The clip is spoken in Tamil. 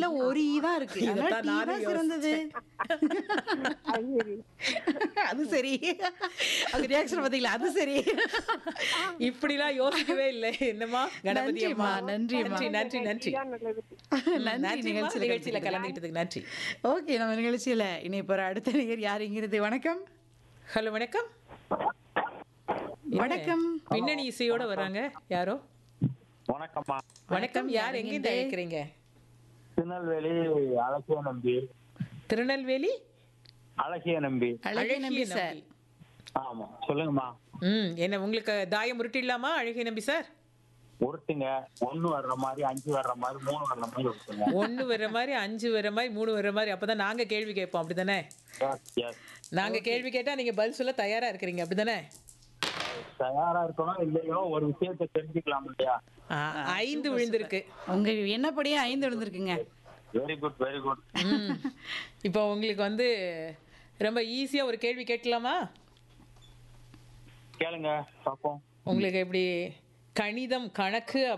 எல்லாம் ஒரு ஈ தான் இருக்கு அதனால இதைத்தான் டீ நானும் தான் சிறந்தது அது சரி அது சரி அது ரியாக்ஷன் பாத்தீங்களா அது சரி இப்படிலாம் யோசிக்கவே இல்லை என்னமா கணபதி அம்மா நன்றிம்மா, நன்றிம்மா. நன்றி நன்றி நன்றி இதான் நல்லது நன்றி நன்றி நிகழ்ச்சியில நிகழ்ச்சியில கலந்துக்கிட்டதுக்கு நன்றி ஓகே நம்ம நிகழ்ச்சியில இனி போற அடுத்த நிகர் யாருங்கிறது வணக்கம் ஹலோ வணக்கம் வணக்கம் பின்னணி இசையோட வராங்க யாரோ வணக்கம்மா வணக்கம் யார் எங்கிருந்து அழைக்கிறீங்க திருநெல்வேலி அழகிய நம்பி திருநெல்வேலி அழகிய நம்பி அழகிய நம்பி அழகிய சார் நம்பி. ஆமா சொல்லுங்கம்மா ம் என்ன உங்களுக்கு தாயம் உருட்டிடலாமா அழகிய நம்பி சார் உருட்டுங்க ஒண்ணு வர்ற மாதிரி அஞ்சு வர்ற மாதிரி மூணு வர்ற மாதிரி உருட்டுங்க ஒன்று வர மாதிரி அஞ்சு வர மாதிரி மூணு வர மாதிரி அப்பதான் நாங்க கேள்வி கேட்போம் அப்படிதானே எஸ் எஸ் நாங்க கேள்வி கேட்டா நீங்க பதில் சொல்ல தயாரா இருக்கிறீங்க அப்படிதானே தயாரா இருக்கணும் இல்லையோ ஒரு விஷயத்தை தெரிஞ்சுக்கலாம் இல்லையா ஆ, ஐந்து விழுந்திருக்கு உங்க என்னப்படியே ஐந்து விழுந்திருக்குங்க very good very good hmm. இப்போ உங்களுக்கு வந்து ரொம்ப ஈஸியா ஒரு கேள்வி கேட்கலாமா கேளுங்க பாப்போம் உங்களுக்கு எப்படி கணிதம் கணக்கு